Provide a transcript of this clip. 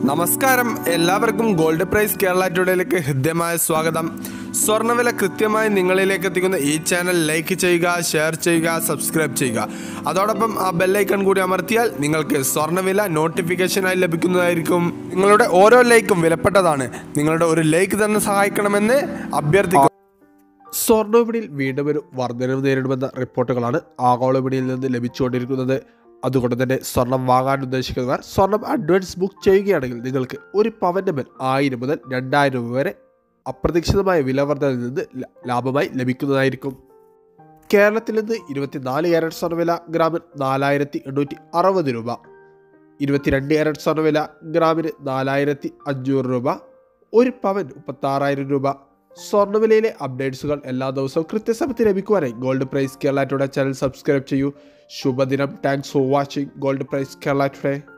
നമസ്കാരം എല്ലാവർക്കും gold price Kerala ടുഡേയിലേക്ക് ഹൃദ്യമായ സ്വാഗതം സ്വർണ്ണവില കൃത്യമായി നിങ്ങളിലേക്ക് എത്തിക്കുന്ന ഈ ചാനൽ ലൈക്ക് ചെയ്യുക ഷെയർ ചെയ്യുക സബ്സ്ക്രൈബ് ചെയ്യുക അതോടൊപ്പം ആ ബെല്ലൈക്കൺ കൂടി അമർത്തിയാൽ നിങ്ങൾക്ക് സ്വർണ്ണവില നോട്ടിഫിക്കേഷനായി ലഭിക്കുന്നതായിരിക്കും നിങ്ങളുടെ ഓരോ ലൈക്കും വിലപ്പെട്ടതാണ് നിങ്ങളുടെ ഒരു ലൈക്ക് തന്നെ സഹായിക്കണമെന്ന് അഭ്യർത്ഥിക്കുന്നു സ്വർണ്ണ വിപണിയിൽ വീണ്ടും ഒരു വർധനവ് നേരിടുമെന്ന റിപ്പോർട്ടുകളാണ് ആഗോള വിപണിയിൽ നിന്ന് ലഭിച്ചുകൊണ്ടിരിക്കുന്നത് അതുകൊണ്ട് തന്നെ സ്വർണം വാങ്ങാൻ ഉദ്ദേശിക്കുന്നവർ സ്വർണം അഡ്വാൻസ് ബുക്ക് ചെയ്യുകയാണെങ്കിൽ നിങ്ങൾക്ക് ഒരു പവന്റെ മേൽ ആയിരം മുതൽ രണ്ടായിരം രൂപ വരെ അപ്രതീക്ഷിതമായ വില വർധനയിൽ നിന്ന് ല- ലാഭമായി ലഭിക്കുന്നതായിരിക്കും കേരളത്തിൽ നിന്ന് ഇരുപത്തിനാല് ക്യാരറ്റ് സ്വർണ്ണവില ഗ്രാമിന് നാലായിരത്തി എണ്ണൂറ്റി അറുപത് രൂപ ഇരുപത്തിരണ്ട് ക്യാരറ്റ് സ്വർണ്ണവില ഗ്രാമിന് നാലായിരത്തി അഞ്ഞൂറ് രൂപ ഒരു പവൻ മുപ്പത്താറായിരം രൂപ സ്വർണ്ണവിലയിലെ അപ്ഡേറ്റ്സുകൾ എല്ലാ ദിവസവും കൃത്യസമയത്ത് ലഭിക്കുവാനായി gold price Kerala today channel subscribe ചെയ്യൂ ശുഭദിനം thanks for watching gold price Kerala today